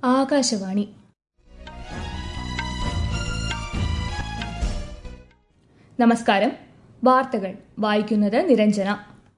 ആകാശവാണി നമസ്കാരം വാർത്തകൾ വായിക്കുന്നത് നിരഞ്ജന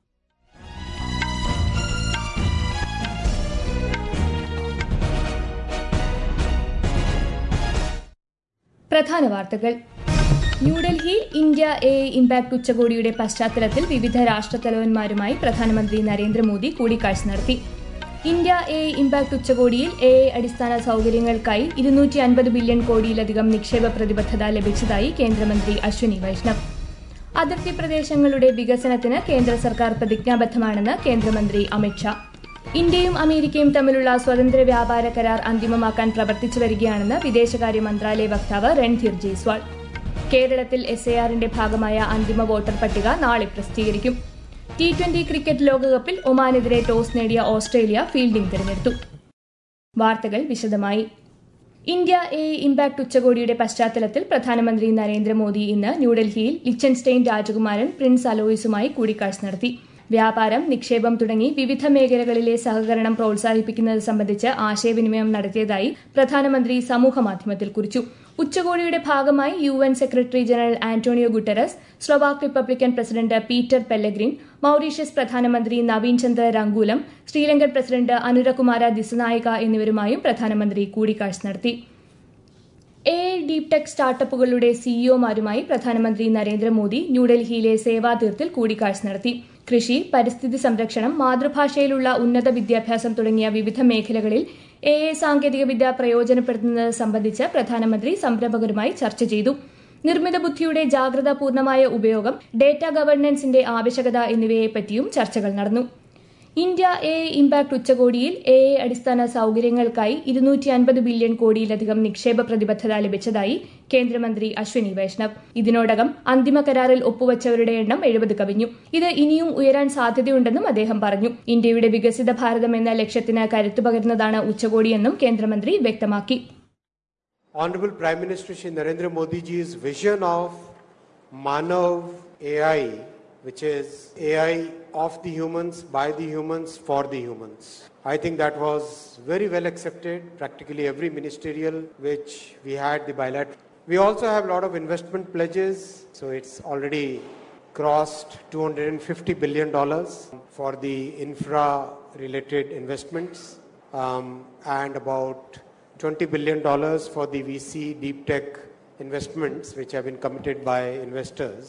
പ്രധാന വാർത്തകൾ ന്യൂഡൽഹിയിൽ ഇന്ത്യ എ ഇംപാക്ട് ഉച്ചകോടിയുടെ പശ്ചാത്തലത്തിൽ വിവിധ രാഷ്ട്രത്തലവന്മാരുമായി പ്രധാനമന്ത്രി നരേന്ദ്രമോദി കൂടിക്കാഴ്ച നടത്തി ഇന്ത്യ എ ഇംപാക്ട് ഉച്ചകോടിയിൽ എ അടിസ്ഥാന സൌകര്യങ്ങൾക്കായി ഇരുന്നൂറ്റി അൻപത് ബില്യൺ കോടിയിലധികം നിക്ഷേപ പ്രതിബദ്ധത ലഭിച്ചതായി കേന്ദ്രമന്ത്രി അശ്വനി വൈഷ്ണവ് അതിർത്തി പ്രദേശങ്ങളുടെ വികസനത്തിന് കേന്ദ്ര സർക്കാർ പ്രതിജ്ഞാബദ്ധമാണെന്ന് കേന്ദ്രമന്ത്രി അമിത്ഷാ ഇന്ത്യയും അമേരിക്കയും തമ്മിലുള്ള സ്വതന്ത്ര വ്യാപാര കരാർ അന്തിമമാക്കാൻ പ്രവർത്തിച്ചു വരികയാണെന്ന് വിദേശകാര്യ മന്ത്രാലയ വക്താവ് രൺധീർ ജയ്സ്വാൾ കേരളത്തിൽ എസ് എ ആറിന്റെ ഭാഗമായ അന്തിമ വോട്ടർ പട്ടിക നാളെ പ്രസിദ്ധീകരിക്കും ടി ട്വന്റി ക്രിക്കറ്റ് ലോകകപ്പിൽ ഒമാനെതിരെ ടോസ് നേടിയ ഓസ്ട്രേലിയ ഫീൽഡിംഗ് തിരഞ്ഞെടുത്തു വാർത്തകൾ വിശദമായി ഇന്ത്യ എ ഇംപാക്ട് ഉച്ചകോടിയുടെ പശ്ചാത്തലത്തിൽ പ്രധാനമന്ത്രി നരേന്ദ്രമോദി ഇന്ന് ന്യൂഡൽഹിയിൽ ലിച്ചൻസ്റ്റെയിൻ രാജകുമാരൻ പ്രിൻസ് അലോയിസുമായി കൂടിക്കാഴ്ച നടത്തി വ്യാപാരം നിക്ഷേപം തുടങ്ങി വിവിധ മേഖലകളിലെ സഹകരണം പ്രോത്സാഹിപ്പിക്കുന്നത് സംബന്ധിച്ച് ആശയവിനിമയം നടത്തിയതായി പ്രധാനമന്ത്രി സമൂഹമാധ്യമത്തിൽ കുറിച്ചു ഉച്ചകോടിയുടെ ഭാഗമായി U N secretary general Antonio Guterres Slovak Republican president Peter Pellegrini Mauritius പ്രധാനമന്ത്രി നവീൻ ചന്ദ്ര രംഗൂലം ശ്രീലങ്കൻ പ്രസിഡന്റ് അനുരകുമാര ദിസനായിക എന്നിവരുമായും പ്രധാനമന്ത്രി കൂടിക്കാഴ്ച നടത്തി എ ഡീപ് ടെക് സ്റ്റാർട്ടപ്പുകളുടെ സിഇഒമാരുമായി പ്രധാനമന്ത്രി നരേന്ദ്രമോദി ന്യൂഡൽഹിയിലെ സേവാതീർത്തിൽ കൂടിക്കാഴ്ച നടത്തി കൃഷി പരിസ്ഥിതി സംരക്ഷണം മാതൃഭാഷയിലുള്ള ഉന്നത വിദ്യാഭ്യാസം തുടങ്ങിയ വിവിധ മേഖലകളിൽ എ ഐ സാങ്കേതികവിദ്യ പ്രയോജനപ്പെടുത്തുന്നത് സംബന്ധിച്ച് പ്രധാനമന്ത്രി സംരംഭകരുമായി ചർച്ച ചെയ്തു നിർമ്മിത ബുദ്ധിയുടെ ജാഗ്രതാപൂർണമായ ഉപയോഗം ഡേറ്റ ഗവർണൻസിന്റെ ആവശ്യകത എന്നിവയെപ്പറ്റിയും ചർച്ചകൾ നടന്നു ഇന്ത്യ എ ഇംപാക്ട് ഉച്ചകോടിയിൽ എ ഐ അടിസ്ഥാന സൌകര്യങ്ങൾക്കായി ഇരുന്നൂറ്റി അൻപത് ബില്യൺ കോടിയിലധികം നിക്ഷേപ പ്രതിബദ്ധത ലഭിച്ചതായി കേന്ദ്രമന്ത്രി അശ്വനി വൈഷ്ണവ് ഇതിനോടകം അന്തിമ കരാറിൽ ഒപ്പുവച്ചവരുടെ എണ്ണം എഴുപത് കവിഞ്ഞു ഇത് ഇനിയും ഉയരാൻ സാധ്യതയുണ്ടെന്നും അദ്ദേഹം പറഞ്ഞു ഇന്ത്യയുടെ വികസിത ഭാരതം എന്ന ലക്ഷ്യത്തിന് കരുത്തു പകരുന്നതാണ് ഉച്ചകോടിയെന്നും കേന്ദ്രമന്ത്രി വ്യക്തമാക്കി Honorable Prime Minister Shri Narendra Modi ji's vision of Manav AI, which is AI of the humans, by the humans, for the humans. I think that was very well accepted, practically every ministerial which we had the bilateral. We also have a lot of investment pledges, so it's already crossed $250 billion for the infra related investments um, and about $20 billion for the VC deep tech investments which have been committed by investors.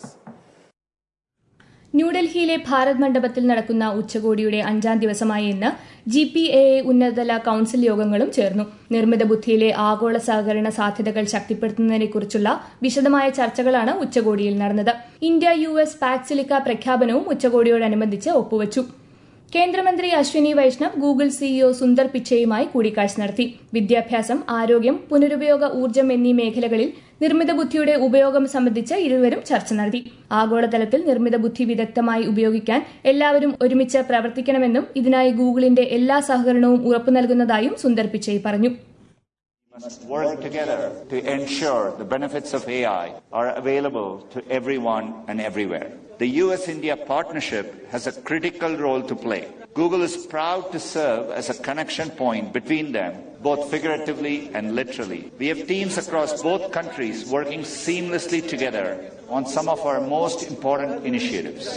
ന്യൂഡൽഹിയിലെ ഭാരത് മണ്ഡപത്തിൽ നടക്കുന്ന ഉച്ചകോടിയുടെ അഞ്ചാം ദിവസമായ ഇന്ന് G P A ഉന്നതതല council യോഗങ്ങളും ചേർന്നു നിർമ്മിത ബുദ്ധിയിലെ ആഗോള സഹകരണ സാധ്യതകൾ ശക്തിപ്പെടുത്തുന്നതിനെക്കുറിച്ചുള്ള വിശദമായ ചർച്ചകളാണ് ഉച്ചകോടിയിൽ നടന്നത് ഇന്ത്യ യു എസ് പാക്സിലിക്ക പ്രഖ്യാപനവും ഉച്ചകോടിയോടനുബന്ധിച്ച് ഒപ്പുവച്ചു കേന്ദ്രമന്ത്രി അശ്വിനി വൈഷ്ണവ് ഗൂഗിൾ സിഇഒ സുന്ദർ പിച്ചയുമായി കൂടിക്കാഴ്ച നടത്തി വിദ്യാഭ്യാസം ആരോഗ്യം പുനരുപയോഗ ഊർജ്ജം എന്നീ മേഖലകളിൽ നിർമ്മിത ബുദ്ധിയുടെ ഉപയോഗം സംബന്ധിച്ച് ഇരുവരും ചർച്ച നടത്തി ആഗോളതലത്തിൽ നിർമ്മിത ബുദ്ധി വിദഗ്ധമായി ഉപയോഗിക്കാൻ എല്ലാവരും ഒരുമിച്ച് പ്രവർത്തിക്കണമെന്നും ഇതിനായി ഗൂഗിളിന്റെ എല്ലാ സഹകരണവും ഉറപ്പു നൽകുന്നതായും സുന്ദർ പിച്ചൈ പറഞ്ഞു must work together to ensure the benefits of AI are available to everyone and everywhere. The US India partnership has a critical role to play. Google is proud to serve as a connection point between them, both figuratively and literally. We have teams across both countries working seamlessly together on some of our most important initiatives.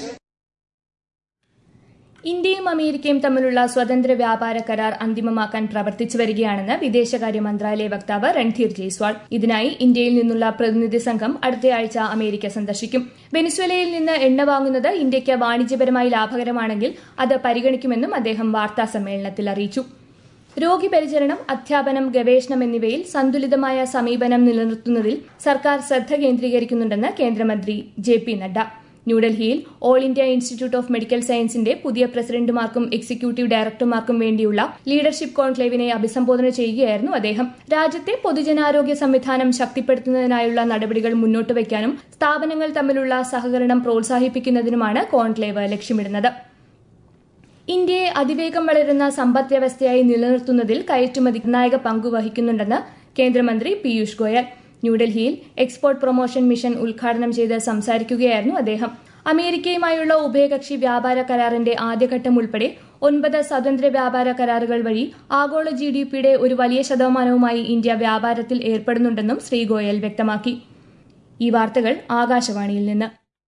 ഇന്ത്യയും അമേരിക്കയും തമ്മിലുള്ള സ്വതന്ത്ര വ്യാപാര കരാർ അന്തിമമാക്കാൻ പ്രവർത്തിച്ചു വരികയാണെന്ന് വിദേശകാര്യ മന്ത്രാലയ വക്താവ് രൺധീർ ജയ്സ്വാൾ ഇതിനായി ഇന്ത്യയിൽ നിന്നുള്ള പ്രതിനിധി സംഘം അടുത്തയാഴ്ച അമേരിക്ക സന്ദർശിക്കും വെനിസ്വലയിൽ നിന്ന് എണ്ണ വാങ്ങുന്നത് ഇന്ത്യയ്ക്ക് വാണിജ്യപരമായി ലാഭകരമാണെങ്കിൽ അത് പരിഗണിക്കുമെന്നും അദ്ദേഹം വാർത്താ സമ്മേളനത്തിൽ അറിയിച്ചു രോഗിപരിചരണം അധ്യാപനം ഗവേഷണം എന്നിവയിൽ സന്തുലിതമായ സമീപനം നിലനിർത്തുന്നതിൽ സർക്കാർ ശ്രദ്ധ കേന്ദ്രീകരിക്കുന്നുണ്ടെന്ന് കേന്ദ്രമന്ത്രി ജെ പി നഡ്ഡ ന്യൂഡൽഹിയിൽ all India institute of medical സയൻസിന്റെ പുതിയ പ്രസിഡന്റുമാർക്കും എക്സിക്യൂട്ടീവ് ഡയറക്ടർമാർക്കും വേണ്ടിയുള്ള ലീഡർഷിപ്പ് കോൺക്ലേവിനെ അഭിസംബോധന ചെയ്യുകയായിരുന്നു അദ്ദേഹം രാജ്യത്തെ പൊതുജനാരോഗ്യ സംവിധാനം ശക്തിപ്പെടുത്തുന്നതിനായുള്ള നടപടികൾ മുന്നോട്ട് വയ്ക്കാനും സ്ഥാപനങ്ങൾ തമ്മിലുള്ള സഹകരണം പ്രോത്സാഹിപ്പിക്കുന്നതിനുമാണ് കോൺക്ലേവ് ലക്ഷ്യമിടുന്നത് ഇന്ത്യയെ അതിവേഗം വളരുന്ന സമ്പദ് വ്യവസ്ഥയായി നിലനിർത്തുന്നതിൽ കയറ്റുമതി നിർണായക പങ്ക് വഹിക്കുന്നുണ്ടെന്ന് കേന്ദ്രമന്ത്രി പീയൂഷ് ഗോയൽ ന്യൂഡൽഹിയിൽ എക്സ്പോർട്ട് പ്രൊമോഷൻ മിഷൻ ഉദ്ഘാടനം ചെയ്ത് സംസാരിക്കുകയായിരുന്നു അദ്ദേഹം അമേരിക്കയുമായുള്ള ഉഭയകക്ഷി വ്യാപാര കരാറിന്റെ ആദ്യഘട്ടം ഉൾപ്പെടെ ഒൻപത് സ്വതന്ത്ര വ്യാപാര കരാറുകൾ വഴി ആഗോള ജി ഡി പിയുടെ ഒരു വലിയ ശതമാനവുമായി ഇന്ത്യ വ്യാപാരത്തിൽ ഏർപ്പെടുന്നുണ്ടെന്നും ശ്രീ ഗോയൽ വ്യക്തമാക്കി ഈ വാർത്തകൾ ആകാശവാണിയിൽ നിന്ന്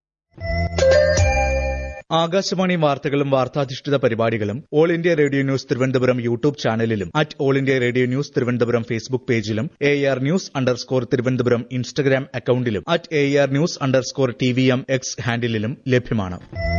ആകാശവാണി വാർത്തകളും വാർത്താധിഷ്ഠിത പരിപാടികളും all India radio news Thiruvananthapuram YouTube ചാനലിലും at all India radio news Thiruvananthapuram Facebook പേജിലും A R news underscore Thiruvananthapuram Instagram അക്കൌണ്ടിലും at A R news underscore T V M X ഹാൻഡിലും ലഭ്യമാണ്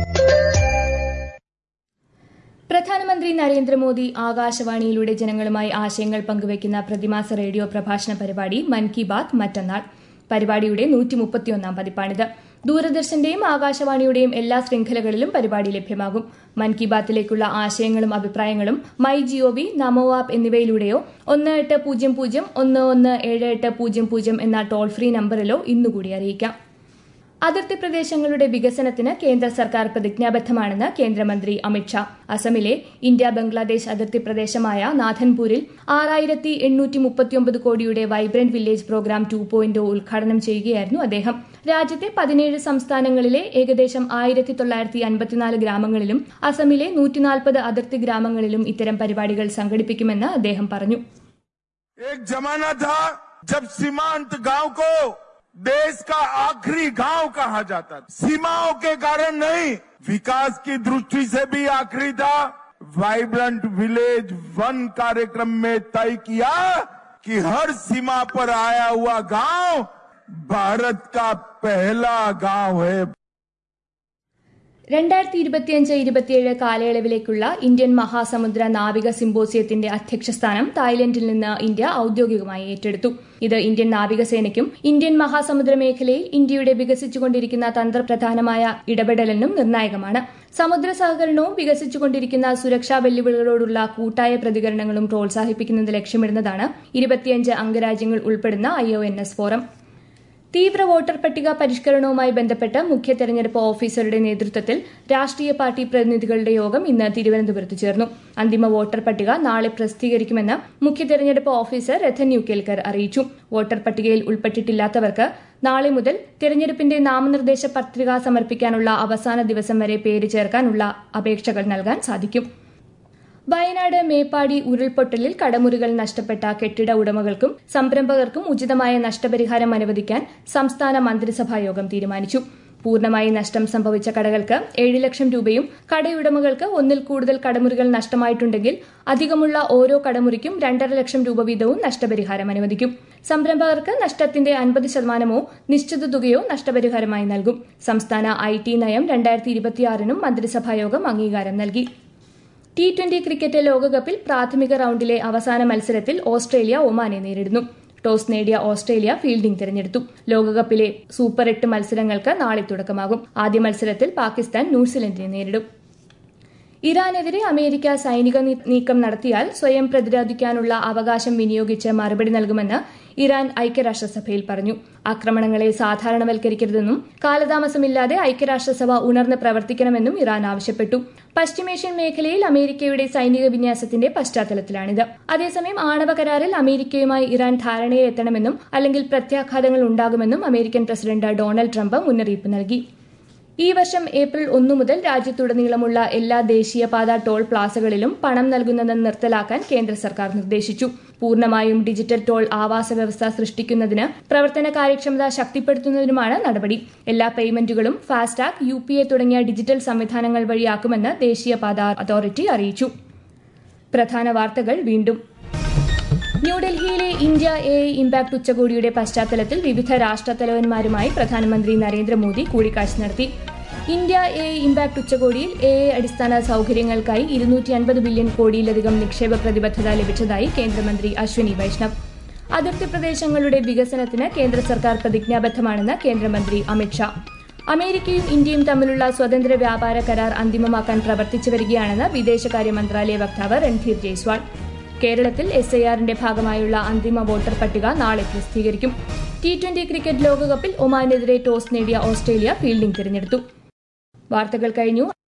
പ്രധാനമന്ത്രി നരേന്ദ്രമോദി ആകാശവാണിയിലൂടെ ജനങ്ങളുമായി ആശയങ്ങൾ പങ്കുവയ്ക്കുന്ന പ്രതിമാസ റേഡിയോ പ്രഭാഷണ പരിപാടി മൻ കി ബാത് മറ്റന്നാൾ പരിപാടിയുടെ നൂറ്റി മുപ്പത്തിയൊന്നാം പതിപ്പാണിത് ദൂരദർശന്റെയും ആകാശവാണിയുടെയും എല്ലാ ശൃംഖലകളിലും പരിപാടി ലഭ്യമാകും മൻ കി ബാത്തിലേക്കുള്ള ആശയങ്ങളും അഭിപ്രായങ്ങളും മൈ ജിഒവി നമോ ആപ്പ് എന്നിവയിലൂടെയോ ഒന്ന് എട്ട് പൂജ്യം പൂജ്യം ഒന്ന് ഒന്ന് ഏഴ് എട്ട് പൂജ്യം പൂജ്യം എന്ന ടോൾ ഫ്രീ നമ്പറിലോ ഇന്നുകൂടി അറിയിക്കാം അതിർത്തി പ്രദേശങ്ങളുടെ വികസനത്തിന് കേന്ദ്ര സർക്കാർ പ്രതിജ്ഞാബദ്ധമാണെന്ന് കേന്ദ്രമന്ത്രി അമിത്ഷാ അസമിലെ ഇന്ത്യ ബംഗ്ലാദേശ് അതിർത്തി പ്രദേശമായ നാഥൻപൂരിൽ ആറായിരത്തി എണ്ണൂറ്റി മുപ്പത്തിയൊമ്പത് കോടിയുടെ vibrant village programme two point ഉദ്ഘാടനം ചെയ്യുകയായിരുന്നു അദ്ദേഹം രാജ്യത്തെ പതിനേഴ് സംസ്ഥാനങ്ങളിലെ ഏകദേശം ആയിരത്തി തൊള്ളായിരത്തി അൻപത്തിനാല് ഗ്രാമങ്ങളിലും അസമിലെ നൂറ്റിനാൽപ്പത് അതിർത്തി ഗ്രാമങ്ങളിലും ഇത്തരം പരിപാടികൾ സംഘടിപ്പിക്കുമെന്ന് അദ്ദേഹം പറഞ്ഞു एक जमाना था जब सीमांत गांव को देश का आखिरी गांव कहा जाता था सीमाओं के कारण नहीं विकास की दृष्टि से भी आखिरी था वाइब्रेंट विलेज वन कार्यक्रम में तय किया कि हर सीमा पर आया हुआ गांव भारत का पहला गांव है രണ്ടായിരത്തി ഇരുപത്തിയഞ്ച് ഇരുപത്തിയേഴ് കാലയളവിലേക്കുള്ള ഇന്ത്യൻ മഹാസമുദ്ര നാവിക സിംബോസിയത്തിന്റെ അധ്യക്ഷസ്ഥാനം തായ്ലൻഡിൽ നിന്ന് ഇന്ത്യ ഔദ്യോഗികമായി ഏറ്റെടുത്തു ഇത് ഇന്ത്യൻ നാവികസേനയ്ക്കും ഇന്ത്യൻ മഹാസമുദ്ര മേഖലയിൽ ഇന്ത്യയുടെ വികസിച്ചുകൊണ്ടിരിക്കുന്ന തന്ത്രപ്രധാനമായ ഇടപെടലിനും നിർണായകമാണ് സമുദ്ര സഹകരണവും വികസിച്ചുകൊണ്ടിരിക്കുന്ന സുരക്ഷാ വെല്ലുവിളികളോടുള്ള കൂട്ടായ പ്രതികരണങ്ങളും പ്രോത്സാഹിപ്പിക്കുന്നത് ലക്ഷ്യമിടുന്നതാണ് ഇരുപത്തിയഞ്ച് അംഗരാജ്യങ്ങൾ ഉൾപ്പെടുന്ന ഐ ഫോറം തീവ്ര വോട്ടർ പട്ടിക പരിഷ്കരണവുമായി ബന്ധപ്പെട്ട് മുഖ്യ തെരഞ്ഞെടുപ്പ് ഓഫീസറുടെ നേതൃത്വത്തിൽ രാഷ്ട്രീയ പാർട്ടി പ്രതിനിധികളുടെ യോഗം ഇന്ന് തിരുവനന്തപുരത്ത് ചേർന്നു അന്തിമ വോട്ടർ പട്ടിക നാളെ പ്രസിദ്ധീകരിക്കുമെന്ന് മുഖ്യ തെരഞ്ഞെടുപ്പ് ഓഫീസർ രഥൻ യു കേൽക്കർ അറിയിച്ചു വോട്ടർ പട്ടികയിൽ ഉൾപ്പെട്ടിട്ടില്ലാത്തവർക്ക് നാളെ മുതൽ തെരഞ്ഞെടുപ്പിന്റെ നാമനിർദ്ദേശ പത്രിക സമർപ്പിക്കാനുള്ള അവസാന ദിവസം വരെ പേര് ചേർക്കാനുള്ള അപേക്ഷകൾ നൽകാൻ സാധിക്കും വയനാട് മേപ്പാടി ഉരുൾപൊട്ടലിൽ കടമുറികൾ നഷ്ടപ്പെട്ട കെട്ടിട ഉടമകൾക്കും സംരംഭകർക്കും ഉചിതമായ നഷ്ടപരിഹാരം അനുവദിക്കാൻ സംസ്ഥാന മന്ത്രിസഭാ യോഗം തീരുമാനിച്ചു പൂർണ്ണമായി നഷ്ടം സംഭവിച്ച കടകൾക്ക് ഏഴ് ലക്ഷം രൂപയും കടയുടമകൾക്ക് ഒന്നിൽ കൂടുതൽ കടമുറികൾ നഷ്ടമായിട്ടുണ്ടെങ്കിൽ അധികമുള്ള ഓരോ കടമുറിക്കും രണ്ടര ലക്ഷം രൂപ വീതവും നഷ്ടപരിഹാരം അനുവദിക്കും സംരംഭകർക്ക് നഷ്ടത്തിന്റെ അൻപത് ശതമാനമോ നിശ്ചിത തുകയോ നഷ്ടപരിഹാരമായി നൽകും സംസ്ഥാന ഐ ടി നയം രണ്ടായിരത്തി ഇരുപത്തിയാറിനും മന്ത്രിസഭായോഗം അംഗീകാരം നൽകി ടി ട്വന്റി ക്രിക്കറ്റ് ലോകകപ്പിൽ പ്രാഥമിക റൌണ്ടിലെ അവസാന മത്സരത്തിൽ ഓസ്ട്രേലിയ ഒമാനെ നേരിടുന്നു ടോസ് നേടിയ ഓസ്ട്രേലിയ ഫീൽഡിംഗ് തിരഞ്ഞെടുത്തു ലോകകപ്പിലെ സൂപ്പർ എട്ട് മത്സരങ്ങൾക്ക് നാളെ തുടക്കമാകും ആദ്യ മത്സരത്തിൽ പാകിസ്ഥാൻ ന്യൂസിലൻഡിനെ നേരിടും ഇറാനെതിരെ അമേരിക്ക സൈനിക നീക്കം നടത്തിയാൽ സ്വയം പ്രതിരോധിക്കാനുള്ള അവകാശം വിനിയോഗിച്ച് മറുപടി നൽകുമെന്ന് ഇറാൻ ഐക്യരാഷ്ട്രസഭയിൽ പറഞ്ഞു ആക്രമണങ്ങളെ സാധാരണവൽക്കരിക്കരുതെന്നും കാലതാമസമില്ലാതെ ഐക്യരാഷ്ട്രസഭ ഉണർന്ന് പ്രവർത്തിക്കണമെന്നും ഇറാൻ ആവശ്യപ്പെട്ടു പശ്ചിമേഷ്യൻ മേഖലയിൽ അമേരിക്കയുടെ സൈനിക വിന്യാസത്തിന്റെ പശ്ചാത്തലത്തിലാണിത് അതേസമയം ആണവ കരാറിൽ അമേരിക്കയുമായി ഇറാൻ ധാരണയെ എത്തണമെന്നും അല്ലെങ്കിൽ പ്രത്യാഘാതങ്ങൾ ഉണ്ടാകുമെന്നും അമേരിക്കൻ പ്രസിഡന്റ് ഡൊണാൾഡ് ട്രംപ് മുന്നറിയിപ്പ് നൽകി ഈ വർഷം ഏപ്രിൽ ഒന്നു മുതൽ രാജ്യത്തുടനീളമുള്ള എല്ലാ ദേശീയപാത ടോൾ പ്ലാസകളിലും പണം നൽകുന്നത് നിർത്തലാക്കാൻ കേന്ദ്ര സർക്കാർ നിർദ്ദേശിച്ചു പൂർണ്ണമായും ഡിജിറ്റൽ ടോൾ ആവാസ വ്യവസ്ഥ സൃഷ്ടിക്കുന്നതിന് പ്രവർത്തന കാര്യക്ഷമത ശക്തിപ്പെടുത്തുന്നതിനുമാണ് നടപടി എല്ലാ പേയ്മെന്റുകളും ഫാസ്ടാഗ് യു പി എ തുടങ്ങിയ ഡിജിറ്റൽ സംവിധാനങ്ങൾ വഴിയാക്കുമെന്ന് ദേശീയപാത അതോറിറ്റി അറിയിച്ചു പ്രധാന വാർത്തകൾ വീണ്ടും ന്യൂഡൽഹിയിലെ ഇന്ത്യ എ ഇംപാക്ട് ഉച്ചകോടിയുടെ പശ്ചാത്തലത്തിൽ വിവിധ രാഷ്ട്രത്തലവന്മാരുമായി പ്രധാനമന്ത്രി നരേന്ദ്രമോദി കൂടിക്കാഴ്ച നടത്തി ഇന്ത്യ എ ഇംപാക്ട് ഉച്ചകോടിയിൽ എ അടിസ്ഥാന സൌകര്യങ്ങൾക്കായി ഇരുന്നൂറ്റി അൻപത് ബില്യൺ കോടിയിലധികം നിക്ഷേപ പ്രതിബദ്ധത ലഭിച്ചതായി കേന്ദ്രമന്ത്രി അശ്വിനി വൈഷ്ണവ് അതിർത്തി പ്രദേശങ്ങളുടെ വികസനത്തിന് കേന്ദ്ര സർക്കാർ പ്രതിജ്ഞാബദ്ധമാണെന്ന് കേന്ദ്രമന്ത്രി അമിത്ഷാ അമേരിക്കയും ഇന്ത്യയും തമ്മിലുള്ള സ്വതന്ത്ര വ്യാപാര കരാർ അന്തിമമാക്കാൻ പ്രവർത്തിച്ചു വരികയാണെന്ന് വിദേശകാര്യ മന്ത്രാലയ വക്താവ് രൺധീർ ജയ്സ്വാൾ കേരളത്തിൽ എസ് ഐ ആറിന്റെ ഭാഗമായുള്ള അന്തിമ വോട്ടർ പട്ടിക നാളെ പ്രസിദ്ധീകരിക്കും ടി ട്വന്റി ക്രിക്കറ്റ് ലോകകപ്പിൽ ഒമാനെതിരെ ടോസ് നേടിയ ഓസ്ട്രേലിയ ഫീൽഡിംഗ് തിരഞ്ഞെടുത്തു വാർത്തകൾ കഴിഞ്ഞു